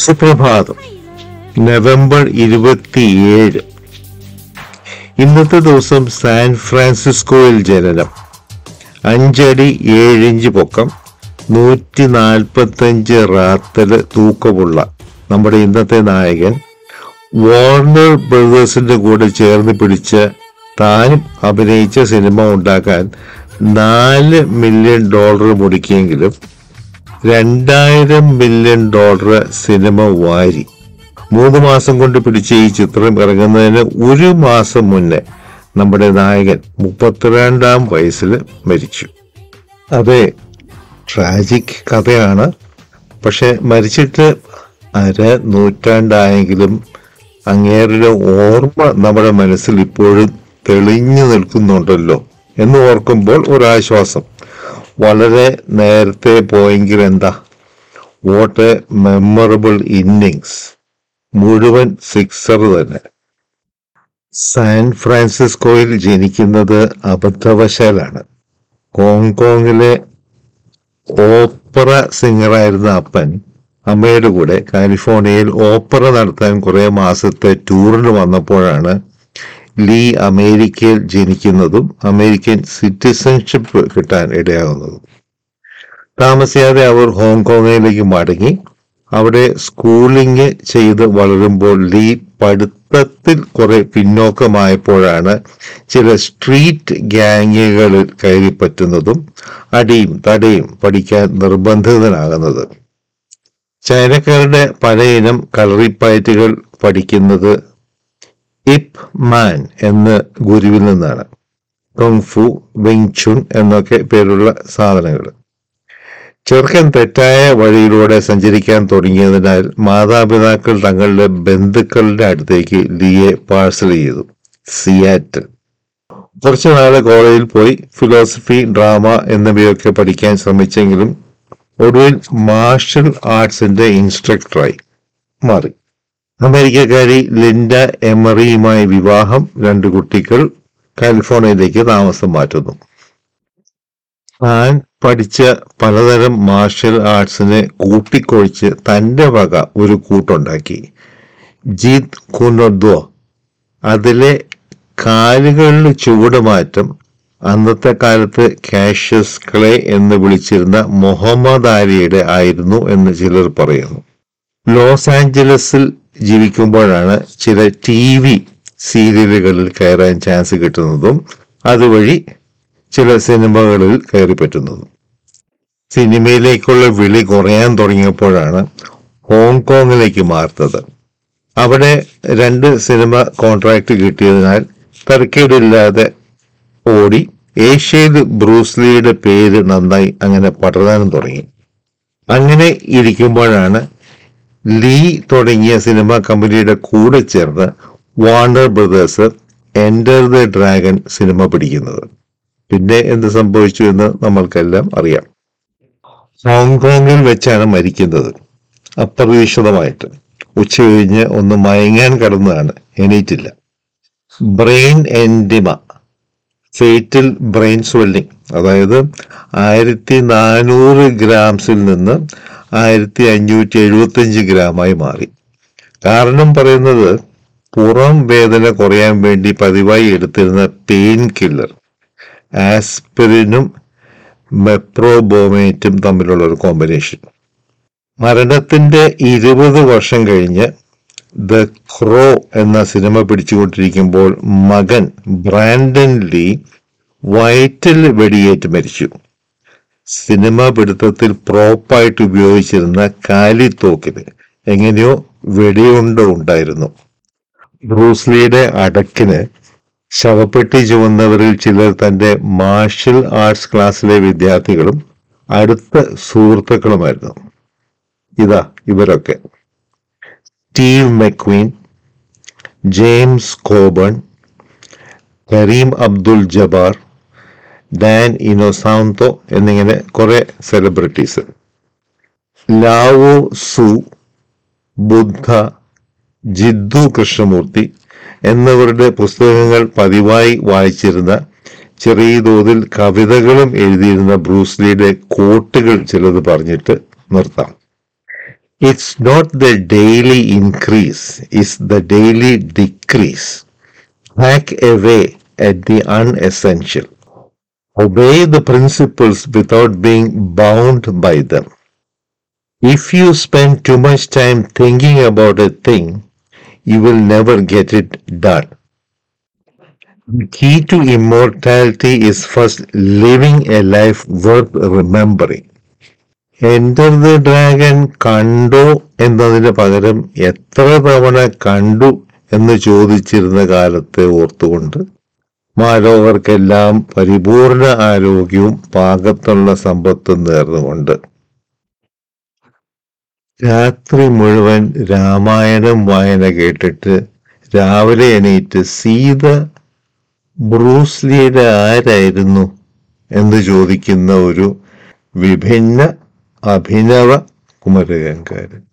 സുപ്രഭാതം നവംബർ ഇരുപത്തിയേഴ് ഇന്നത്തെ ദിവസം സാൻ ഫ്രാൻസിസ്കോയിൽ ജനനം അഞ്ചടി ഏഴിഞ്ച് പൊക്കം നൂറ്റി നാൽപ്പത്തഞ്ച് റാത്തല് തൂക്കമുള്ള നമ്മുടെ ഇന്നത്തെ നായകൻ വാർണർ ബ്രദേഴ്സിന്റെ കൂടെ ചേർന്ന് പിടിച്ച് താനും അഭിനയിച്ച സിനിമ ഉണ്ടാക്കാൻ നാല് മില്യൺ ഡോളർ മുടക്കിയെങ്കിലും രണ്ടായിരം മില്യൺ ഡോളർ സിനിമ വാരി മൂന്ന് മാസം കൊണ്ട് പിടിച്ച ഈ ചിത്രം ഇറങ്ങുന്നതിന് ഒരു മാസം മുന്നേ നമ്മുടെ നായകൻ മുപ്പത്തിരണ്ടാം വയസ്സിൽ മരിച്ചു അതെ ട്രാജിക് കഥയാണ് പക്ഷെ മരിച്ചിട്ട് അര നൂറ്റാണ്ടായെങ്കിലും അങ്ങേരുടെ ഓർമ്മ നമ്മുടെ മനസ്സിൽ ഇപ്പോഴും തെളിഞ്ഞു നിൽക്കുന്നുണ്ടല്ലോ എന്ന് ഓർക്കുമ്പോൾ ഒരാശ്വാസം വളരെ നേരത്തെ പോയെങ്കിൽ എന്താ വാട്ട് എ മെമ്മറബിൾ ഇന്നിങ്സ് മുഴുവൻ സിക്സർ തന്നെ സാൻ ഫ്രാൻസിസ്കോയിൽ ജനിക്കുന്നത് അബദ്ധവശാലാണ് ഹോങ്കോങ്ങിലെ ഓപ്പറ സിംഗറായിരുന്ന അപ്പൻ അമ്മയുടെ കൂടെ കാലിഫോർണിയയിൽ ഓപ്പറ നടത്താൻ കുറെ മാസത്തെ ടൂറിന് വന്നപ്പോഴാണ് ലീ അമേരിക്കയിൽ ജനിക്കുന്നതും അമേരിക്കൻ സിറ്റിസൺഷിപ്പ് കിട്ടാൻ ഇടയാകുന്നതും താമസിയാതെ അവർ ഹോങ്കോങ്ങിലേക്ക് മടങ്ങി അവിടെ സ്കൂളിംഗ് ചെയ്ത് വളരുമ്പോൾ ലീ പഠിത്തത്തിൽ കുറെ പിന്നോക്കമായപ്പോഴാണ് ചില സ്ട്രീറ്റ് ഗ്യാങ്ങുകളിൽ കയറിപ്പറ്റുന്നതും അടിയും തടയും പഠിക്കാൻ നിർബന്ധിതനാകുന്നത് ചൈനക്കാരുടെ പലയിനം കളറിപ്പയറ്റുകൾ പഠിക്കുന്നത് ഇപ് മാൻ എന്ന ഗുരുവിൽ നിന്നാണ് ടോങ്ഫു വിങ് ചുൻ എന്നൊക്കെ പേരുള്ള സാധനങ്ങൾ ചെറുക്കൻ തെറ്റായ വഴിയിലൂടെ സഞ്ചരിക്കാൻ തുടങ്ങിയതിനാൽ മാതാപിതാക്കൾ തങ്ങളുടെ ബന്ധുക്കളുടെ അടുത്തേക്ക് ലിയെ പാഴ്സൽ ചെയ്തു സിയാറ്റ് കുറച്ചു നാള് കോളേജിൽ പോയി ഫിലോസഫി ഡ്രാമ എന്നിവയൊക്കെ പഠിക്കാൻ ശ്രമിച്ചെങ്കിലും ഒടുവിൽ മാർഷൽ ആർട്സിന്റെ ഇൻസ്ട്രക്ടറായി മാറി അമേരിക്കക്കാരി ലിൻഡ എമറിയുമായി വിവാഹം രണ്ട് കുട്ടികൾ കാലിഫോർണിയയിലേക്ക് താമസം മാറ്റുന്നു താൻ പഠിച്ച പലതരം മാർഷൽ ആർട്സിനെ കൂട്ടിക്കൊഴിച്ച് തന്റെ വക ഒരു കൂട്ടുണ്ടാക്കി ജീത് കുനോദ്വോ അതിലെ കാലുകളിൽ ചുവട് മാറ്റം അന്നത്തെ കാലത്ത് കാഷ്യസ് ക്ലേ എന്ന് വിളിച്ചിരുന്ന മുഹമ്മദ് അലിയുടെ ആയിരുന്നു എന്ന് ചിലർ പറയുന്നു ലോസ് ആഞ്ചലസിൽ ജീവിക്കുമ്പോഴാണ് ചില ടി വി സീരിയലുകളിൽ കയറാൻ ചാൻസ് കിട്ടുന്നതും അതുവഴി ചില സിനിമകളിൽ കയറി പറ്റുന്നതും സിനിമയിലേക്കുള്ള വിളി കുറയാൻ തുടങ്ങിയപ്പോഴാണ് ഹോങ്കോങ്ങിലേക്ക് മാറുന്നത് അവിടെ രണ്ട് സിനിമ കോൺട്രാക്ട് കിട്ടിയതിനാൽ തരക്കേടില്ലാതെ ഓടി ഏഷ്യയിൽ ബ്രൂസ്ലിയുടെ പേര് നന്നായി അങ്ങനെ പടരാനും തുടങ്ങി അങ്ങനെ ഇരിക്കുമ്പോഴാണ് ലീ തുടങ്ങിയ സിനിമ കമ്പനിയുടെ കൂടെ ചേർന്ന് Warner Brothers enter the dragon cinema പിടിക്കുന്നത് പിന്നെ എന്ത് സംഭവിച്ചു എന്ന് നമ്മൾക്കെല്ലാം അറിയാം ഹോങ്കോങ്ങിൽ വെച്ചാണ് മരിക്കുന്നത് അപ്രതീക്ഷിതമായിട്ട് ഉച്ച കഴിഞ്ഞ് ഒന്ന് മയങ്ങാൻ കടന്നതാണ് എണീറ്റില്ല brain oedema fatal brain swelling അതായത് ആയിരത്തി നാനൂറ് ഗ്രാംസിൽ നിന്ന് ആയിരത്തി അഞ്ഞൂറ്റി എഴുപത്തഞ്ച് ഗ്രാമായി മാറി കാരണം പറയുന്നത് പുറം വേദന കുറയാൻ വേണ്ടി പതിവായി എടുത്തിരുന്ന പെയിൻ കില്ലർ ആസ്പിരിനും മെപ്രോബോമേറ്റും തമ്മിലുള്ള ഒരു കോമ്പിനേഷൻ മരണത്തിന്റെ ഇരുപത് വർഷം കഴിഞ്ഞ് ദ ക്രോ എന്ന സിനിമ പിടിച്ചുകൊണ്ടിരിക്കുമ്പോൾ മകൻ ബ്രാൻഡൻ ലീ വയറ്റിൽ വെടിയേറ്റ് മരിച്ചു സിനിമ പിടുത്തത്തിൽ പ്രോപ്പായിട്ട് ഉപയോഗിച്ചിരുന്ന കാലിത്തോക്കിന് എങ്ങനെയോ വെടിയുണ്ട ഉണ്ടായിരുന്നു ബ്രൂസ്ലിയുടെ അടക്കിന് ശവപ്പെട്ടി ചുമന്നവരിൽ ചിലർ തന്റെ മാർഷൽ ആർട്സ് ക്ലാസ്സിലെ വിദ്യാർത്ഥികളും അടുത്ത സുഹൃത്തുക്കളുമായിരുന്നു ഇതാ ഇവരൊക്കെ Steve McQueen James Coburn Kareem Abdul Jabbar Dan Inosanto എന്നിങ്ങനെ കുറെ സെലിബ്രിറ്റീസ് ലാവോ സു ബുദ്ധ ജിദ്ദു കൃഷ്ണമൂർത്തി എന്നിവരുടെ പുസ്തകങ്ങൾ പതിവായി വായിച്ചിരുന്ന ചെറിയ തോതിൽ കവിതകളും എഴുതിയിരുന്ന ബ്രൂസ്ലിയുടെ കോട്ടുകൾ ചിലത് പറഞ്ഞിട്ട് നിർത്താം It's not the daily increase, it's the daily decrease. Hack away at the unessential. Obey the principles without being bound by them. If you spend too much time thinking about a thing, you will never get it done. The key to immortality is first living a life worth remembering. Enter the dragon കണ്ടോ എന്നതിന് പകരം എത്ര തവണ കണ്ടു എന്ന് ചോദിച്ചിരുന്ന കാലത്തെ ഓർത്തുകൊണ്ട് മാലോകർക്കെല്ലാം പരിപൂർണ ആരോഗ്യവും പാകത്തുള്ള സമ്പത്തും നേർന്നുകൊണ്ട് രാത്രി മുഴുവൻ രാമായണം വായന കേട്ടിട്ട് രാവിലെ എണീറ്റ് സീത ബ്രൂസ്ലിയുടെ ആരായിരുന്നു എന്ന് ചോദിക്കുന്ന ഒരു വിഭിന്ന അഭിനവ കുമരകങ്കാരൻ